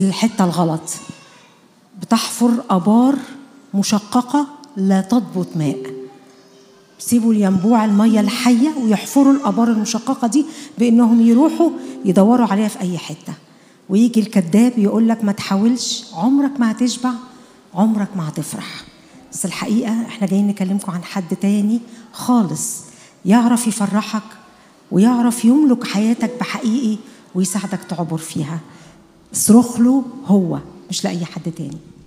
الحتة الغلط بتحفر آبار مشققة لا تضبط ماء سيبوا الينبوع المية الحية ويحفروا الآبار المشققة دي بإنهم يروحوا يدوروا عليها في أي حتة ويجي الكذاب يقول لك ما تحاولش عمرك ما هتشبع عمرك ما هتفرح بس الحقيقة احنا جايين نكلمكم عن حد تاني خالص يعرف يفرحك ويعرف يملك حياتك بحقيقي ويساعدك تعبر فيها اصرخ له هو مش لأي حد تاني